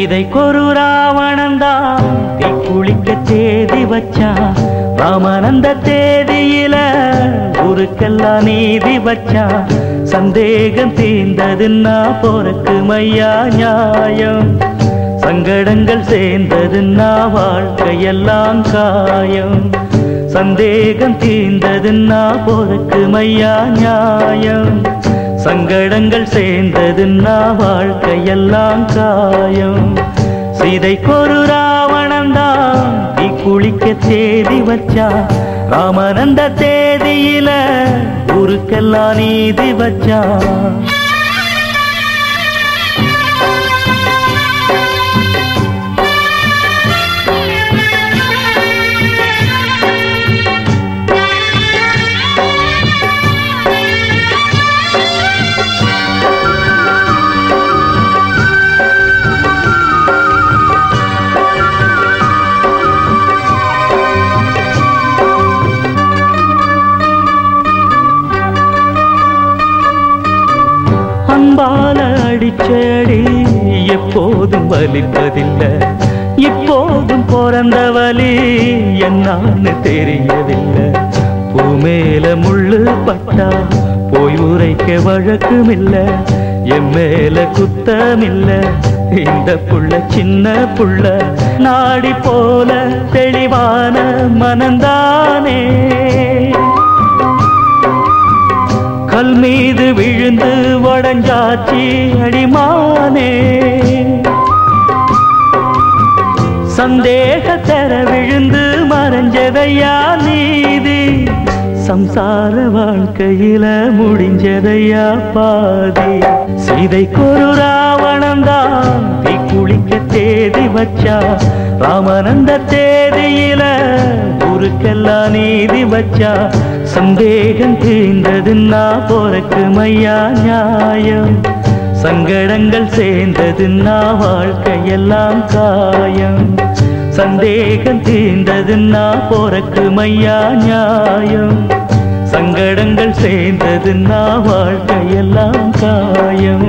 சீதைக்கொரு ராவணந்தான் தீ குளிக்க தேதி வச்சான் ராமனந்த தேதியில ஊருக்கெல்லாம் நீதி வச்சான் சந்தேகம் தீர்ந்ததுன்னா போறக்கு மையா நியாயம் சங்கடங்கள் சேர்ந்ததுன்னா வாழ்க்கையெல்லாம் காயம் சந்தேகம் தீர்ந்ததுன்னா போறக்கு மையா நியாயம் சங்கடங்கள் சேர்ந்ததுன்னா வாழ்க்கையெல்லாம் காயம் சீதைக்கொரு ராவணந்தான் நீ குளிக்க தேதி வச்சா ராமனந்த தேதியில ஊருக்கெல்லாம் நீதி வச்சா அன்பால அடிச்சடி எப்போதும் வலிப்பதில்லை இப்போதும் பிறந்த வலி என்னான்னு தெரியவில்லை பூமேல முள்ளு பட்டா போய் உரைக்க வழக்குமில்ல என் மேல குத்தமில்ல இந்த புள்ள சின்ன புள்ள நாடி போல தெளிவான மனந்தானே கல் மீது விழுந்து உடஞ்சாச்சி அடிமானே சந்தேக தர விழுந்து மறைஞ்சதையா நீதி சம்சார வாழ்க்கையில முடிஞ்சதையா பாதி சீதைக்கொரு ராவணந்தான் தீ குளிக்க தேதி வச்சா ராமனந்த தேதியில ஊருக்கெல்லாம் நீதி வச்சா சந்தேகம் தீர்ந்ததுன்னா போறக்கு மையா நியாயம் சங்கடங்கள் சேர்ந்ததுன்னா வாழ்க்கையெல்லாம் காயம் சந்தேகம் தீர்ந்ததுன்னா போறக்கு மையா நியாயம் சங்கடங்கள் சேர்ந்ததுன்னா வாழ்க்கையெல்லாம் காயம்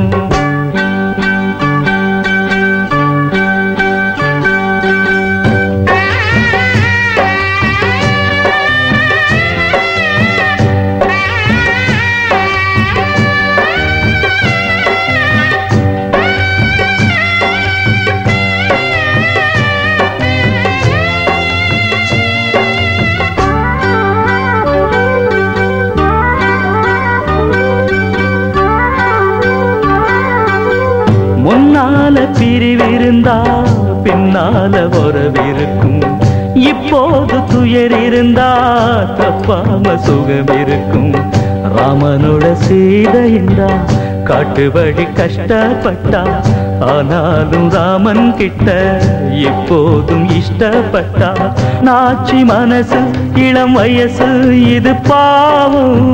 முன்னால பிரிவிருந்தா பின்னால உறவிருக்கும் இப்போது துயர் இருந்தா தப்பாம சுகம் இருக்கும் ராமனோட சீதையின்றா காட்டுவழி கஷ்டப்பட்டா ஆனாலும் ராமன் கிட்ட இப்போதும் இஷ்டப்பட்டா நாச்சி மனசு இளம் வயசு இது பாவம்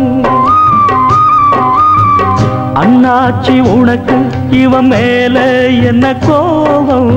அண்ணாச்சி உனக்கு இவன் மேல என்ன கோபம்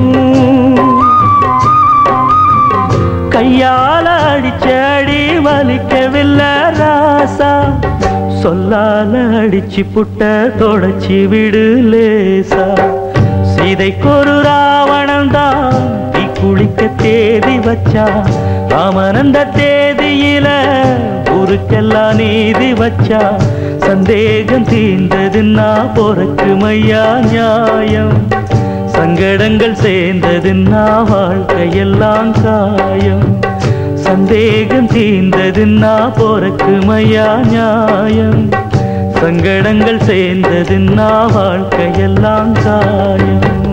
கையால அடிச்ச அடி வலிக்கவில்லை ராசா சொல்லால அடிச்சு புட்ட தொடச்சி விடு லேசா சீதைக்கொரு ராவணன் தான் தீ குளிக்க தேதி வச்சா ராமனந்த தேதியில ஊருக்கெல்லாம் நீதி வச்சா சந்தேகம் தீர்ந்ததுன்னா போறக்கு மையா நியாயம் சங்கடங்கள் சேர்ந்ததுன்னா வாழ்க்கையெல்லாம் காயம் சந்தேகம் தீர்ந்ததுன்னா போறக்கு மையா நியாயம் சங்கடங்கள் சேர்ந்ததுன்னா வாழ்க்கையெல்லாம் காயம்